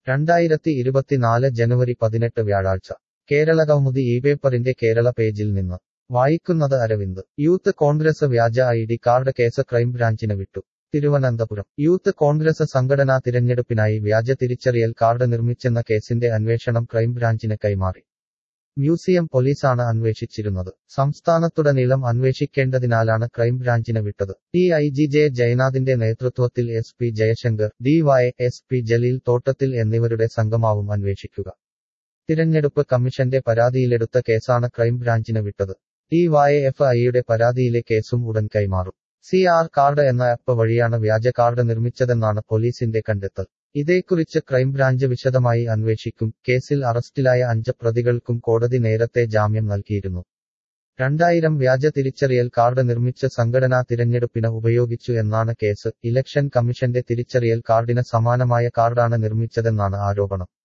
രണ്ടായിരത്തി ഇരുപത്തിനാല് ജനുവരി പതിനെട്ട് വ്യാഴാഴ്ച കേരള കൗമുദി ഈ പേപ്പറിന്റെ കേരള പേജിൽ നിന്ന് വായിക്കുന്നത് അരവിന്ദ് യൂത്ത് കോൺഗ്രസ് വ്യാജ ഐ ഡി കാർഡ് കേസ് ക്രൈംബ്രാഞ്ചിന് വിട്ടു തിരുവനന്തപുരം യൂത്ത് കോൺഗ്രസ് സംഘടനാ തിരഞ്ഞെടുപ്പിനായി വ്യാജ തിരിച്ചറിയൽ കാർഡ് നിർമ്മിച്ചെന്ന കേസിന്റെ അന്വേഷണം ക്രൈംബ്രാഞ്ചിന് കൈമാറി മ്യൂസിയം പോലീസാണ് അന്വേഷിച്ചിരുന്നത് സംസ്ഥാനത്തുടനീളം അന്വേഷിക്കേണ്ടതിനാലാണ് ക്രൈംബ്രാഞ്ചിന് വിട്ടത് ടി ഐ ജി ജെ ജയനാഥിന്റെ നേതൃത്വത്തിൽ S P Jayashankar D Y S P Jaleel Thottathil എന്നിവരുടെ സംഘമാവും അന്വേഷിക്കുക തിരഞ്ഞെടുപ്പ് കമ്മീഷന്റെ പരാതിയിലെടുത്ത കേസാണ് ക്രൈംബ്രാഞ്ചിന് വിട്ടത് ടി വൈ എഫ് ഐയുടെ പരാതിയിലെ കേസും ഉടൻ കൈമാറും സി ആർ കാർഡ് എന്ന ആപ്പ് വഴിയാണ് വ്യാജ കാർഡ് നിർമ്മിച്ചതെന്നാണ് പോലീസിന്റെ കണ്ടെത്തൽ ഇതേക്കുറിച്ച് ക്രൈംബ്രാഞ്ച് വിശദമായി അന്വേഷിക്കും കേസിൽ അറസ്റ്റിലായ അഞ്ച് പ്രതികൾക്കും കോടതി നേരത്തെ ജാമ്യം നൽകിയിരുന്നു രണ്ടായിരം വ്യാജ തിരിച്ചറിയൽ കാർഡ് നിർമ്മിച്ച് സംഘടനാ തിരഞ്ഞെടുപ്പിന് ഉപയോഗിച്ചു എന്നാണ് കേസ് ഇലക്ഷൻ കമ്മീഷന്റെ തിരിച്ചറിയൽ കാർഡിന് സമാനമായ കാർഡാണ് നിർമ്മിച്ചതെന്നാണ് ആരോപണം